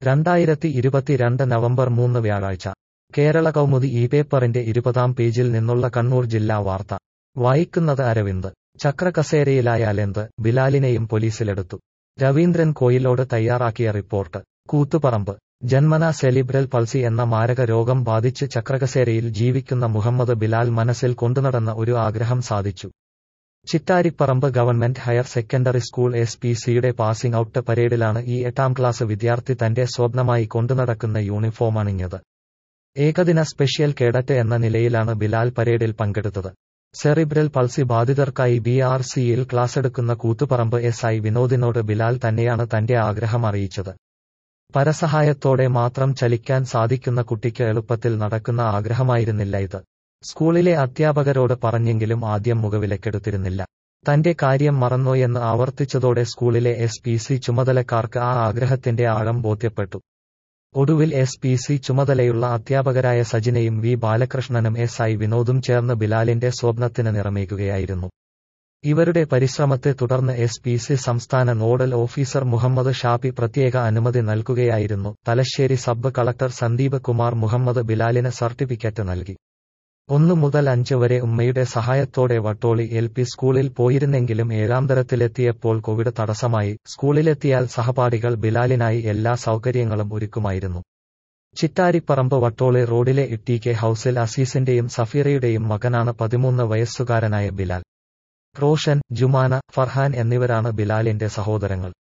രണ്ടായിരത്തി ഇരുപത്തിരണ്ട് നവംബർ മൂന്ന് വ്യാഴാഴ്ച കേരള കൗമുദി ഈ പേപ്പറിന്റെ ഇരുപതാം പേജിൽ നിന്നുള്ള കണ്ണൂർ ജില്ലാ വാർത്ത വായിക്കുന്നത് അരവിന്ദ് ചക്രകസേരയിലായാലെന്ത് ബിലാലിനെയും പോലീസിലെടുത്തു രവീന്ദ്രൻ കോയിലോട് തയ്യാറാക്കിയ റിപ്പോർട്ട് കൂത്തുപറമ്പ് ജന്മന സെലിബ്രൽ പൾസി എന്ന മാരക രോഗം ബാധിച്ച് ചക്രകസേരയിൽ ജീവിക്കുന്ന മുഹമ്മദ് ബിലാൽ മനസ്സിൽ കൊണ്ടുനടന്ന ഒരു ആഗ്രഹം സാധിച്ചു Chittariparamba government higher secondary school S P സിയുടെ പാസിംഗ് ഔട്ട് പരേഡിലാണ് ഈ എട്ടാം ക്ലാസ് വിദ്യാർത്ഥി തന്റെ സ്വപ്നമായി കൊണ്ടുനടക്കുന്ന യൂണിഫോം അണിഞ്ഞത് ഏകദിന സ്പെഷ്യൽ കേഡറ്റ് എന്ന നിലയിലാണ് ബിലാൽ പരേഡിൽ പങ്കെടുത്തത് സെറിബ്രൽ പൾസി ബാധിതർക്കായി ബി ആർ സിയിൽ ക്ലാസ്സെടുക്കുന്ന കൂത്തുപറമ്പ് എസ് ഐ വിനോദിനോട് ബിലാൽ തന്നെയാണ് തന്റെ ആഗ്രഹം അറിയിച്ചത് പരസഹായത്തോടെ മാത്രം ചലിക്കാൻ സാധിക്കുന്ന കുട്ടിക്ക് എളുപ്പത്തിൽ നടക്കുന്ന ആഗ്രഹമായിരുന്നില്ല ഇത് സ്കൂളിലെ അധ്യാപകരോട് പറഞ്ഞെങ്കിലും ആദ്യം മുഖവിലക്കെടുത്തിരുന്നില്ല തന്റെ കാര്യം മറന്നോയെന്ന് ആവർത്തിച്ചതോടെ സ്കൂളിലെ എസ് പി സി ചുമതലക്കാർക്ക് ആ ആഗ്രഹത്തിന്റെ ആഴം ബോധ്യപ്പെട്ടു ഒടുവിൽ എസ് പി സി ചുമതലയുള്ള അധ്യാപകരായ സജിനയും വി ബാലകൃഷ്ണനും എസ് ഐ വിനോദും ചേർന്ന് ബിലാലിന്റെ സ്വപ്നത്തിന് നിറമേകുകയായിരുന്നു ഇവരുടെ പരിശ്രമത്തെ തുടർന്ന് എസ് പി സി സംസ്ഥാന നോഡൽ ഓഫീസർ മുഹമ്മദ് ഷാഫി പ്രത്യേക അനുമതി നൽകുകയായിരുന്നു തലശ്ശേരി സബ് കളക്ടർ സന്ദീപ് കുമാർ മുഹമ്മദ് ബിലാലിന് സർട്ടിഫിക്കറ്റ് നൽകി ഒന്നു മുതൽ അഞ്ച് വരെ ഉമ്മയുടെ സഹായത്തോടെ വട്ടോളി എൽ പി സ്കൂളിൽ പോയിരുന്നെങ്കിലും ഏഴാം തരത്തിലെത്തിയപ്പോൾ കോവിഡ് തടസ്സമായി സ്കൂളിലെത്തിയാൽ സഹപാഠികൾ ബിലാലിനായി എല്ലാ സൗകര്യങ്ങളും ഒരുക്കുമായിരുന്നു ചിറ്റാരിപ്പറമ്പ് വട്ടോളി റോഡിലെ ഇട്ടി കെ ഹൌസിൽ അസീസിന്റെയും സഫീറയുടെയും മകനാണ് പതിമൂന്ന് വയസ്സുകാരനായ ബിലാൽ റോഷൻ ജുമാന ഫർഹാൻ എന്നിവരാണ് ബിലാലിന്റെ സഹോദരങ്ങൾ